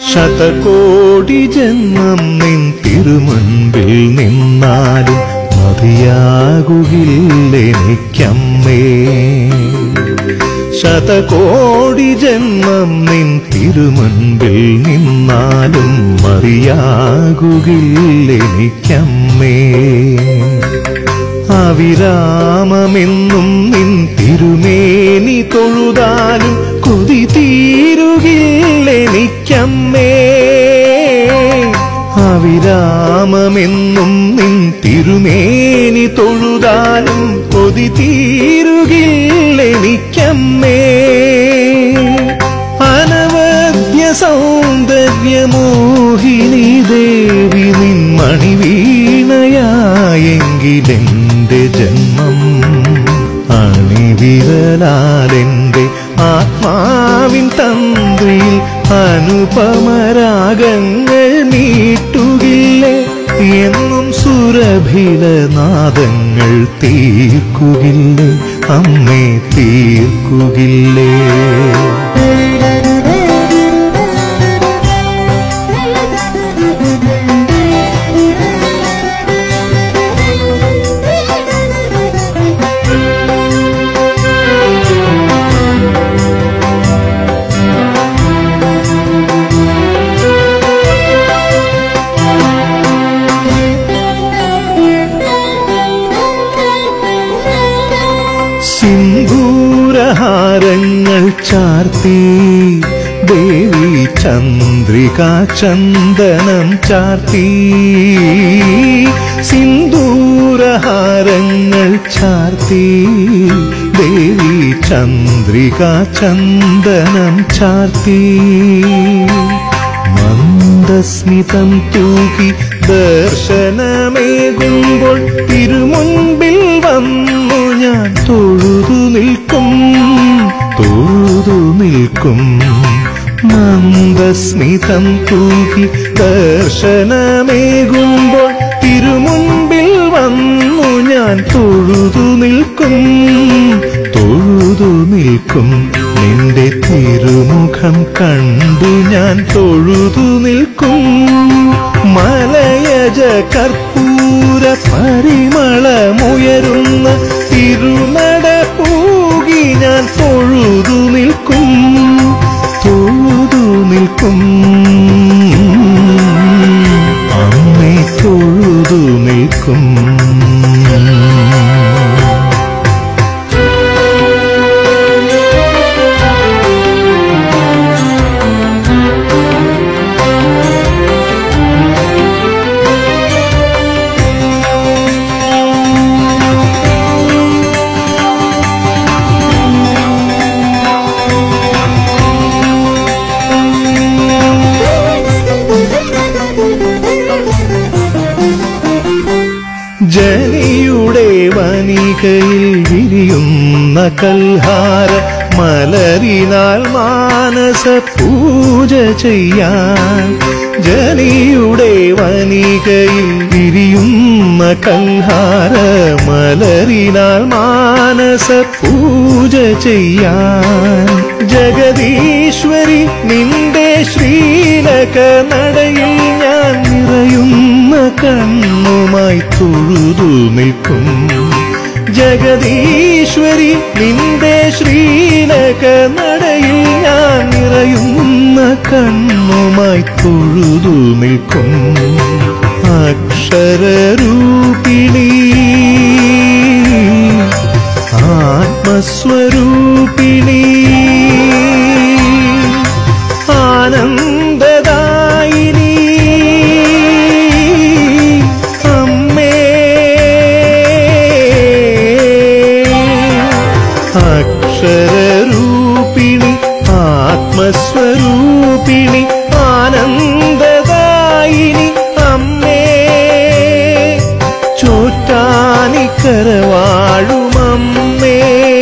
ശതകോടി ജന്മം നിൻ തിരുമുൻപിൽ നിന്നാലും മതിയാകുകില്ലെനിക്കമ്മേ ശതകോടി ജന്മം നിൻ തിരുമുൻപിൽ നിന്നാലും മറിയാകുകില്ലെനിക്കമ്മേ അവിരാമമെന്നും നിൻ തിരുമേനി തൊഴുതാലും കൊതി തീരുകില്ലെനിക്കമ്മേ അവിരാമമെന്നും നിൻ തിരുമേനി തൊഴുതാലും കൊതി തീരുകില്ലെനിക്കമ്മേ അനവദ്യ സൗന്ദര്യമോഹിനി ദേവി നിൻ മണിവീണയായെങ്കിലെന്റെ ജന്മം അണിവിരലാലെന്റെ ആത്മാവിൻ തന്ത്രിയിൽ അനുപമരാഗങ്ങൾ നീട്ടുകില്ലേ എന്നും സുരഭിലനാദങ്ങൾ തീർക്കുകില്ലേ അമ്മേ തീർക്കുകില്ലേ സിന്ദൂരഹാരങ്ങൾ ചാർത്തി ദേവി ചന്ദ്രിക ചന്ദനം ചാർത്തി സിന്ദൂരഹാരങ്ങൾ ചാർത്തി ദേവി ചന്ദ്രിക ചന്ദനം ചാർത്തി മന്ദസ്മിതം തൂക്കി ദർശനമേകുമ്പോൾ തിരുമുൻപിൽ വന്നു ഞാൻ തൊഴുതു നിൽക്കും തൊഴുതു നിൽക്കും മന്ദസ്മിതം തൂക്കി ദർശനമേകുമ്പോൾ തിരുമുൻപിൽ വന്നു ഞാൻ തൊഴുതു നിൽക്കും തൊഴുതു നിൽക്കും നിന്റെ തിരുമുഖം കണ്ടു ഞാൻ തൊഴുതു നിൽക്കും മലയജ കർപ്പൂര പരിമളമുയരുന്ന തിരുനട പൂകി ഞാൻ തൊഴുതു നിൽക്കും തൊഴുതു നിൽക്കും അമ്മേ തൊഴുതു നിൽക്കും ജനിയുടെ വനികയിൽ വിരിയുന്ന കൽഹാര മലരിനാൽ മാനസ പൂജ ചെയ്യാൻ ജനിയുടെ വനികയിൽ വിരിയുന്ന കൽഹാര മലരിനാൽ മാനസ പൂജ ചെയ്യാൻ ജഗദീശ്വരി നിന്റെ ശ്രീലക നടയിൽ ഞാൻ നിറയുന്ന കണ്ണുമായി തൊഴുതു നിൽക്കും ജഗദീശ്വരി നിന്റെ ശ്രീലക നടയിൽ ഞാൻ നിറയുന്ന കണ്ണുമായി തൊഴുതു നിൽക്കും അക്ഷരരൂപിണി ആത്മസ്വരൂപിണി ആനന്ദദായിനി അമ്മേ അക്ഷരരൂപിണി ആത്മസ്വരൂപിണി ആനന്ദദായിനി അമ്മേ ചോറ്റാനിക്കരവാഴുമമ്മേ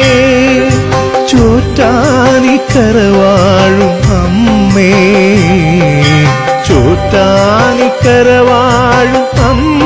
ചോറ്റാനിക്കരവാഴും അമ്മേ ചോറ്റാനിക്കരവാഴും അമ്മേ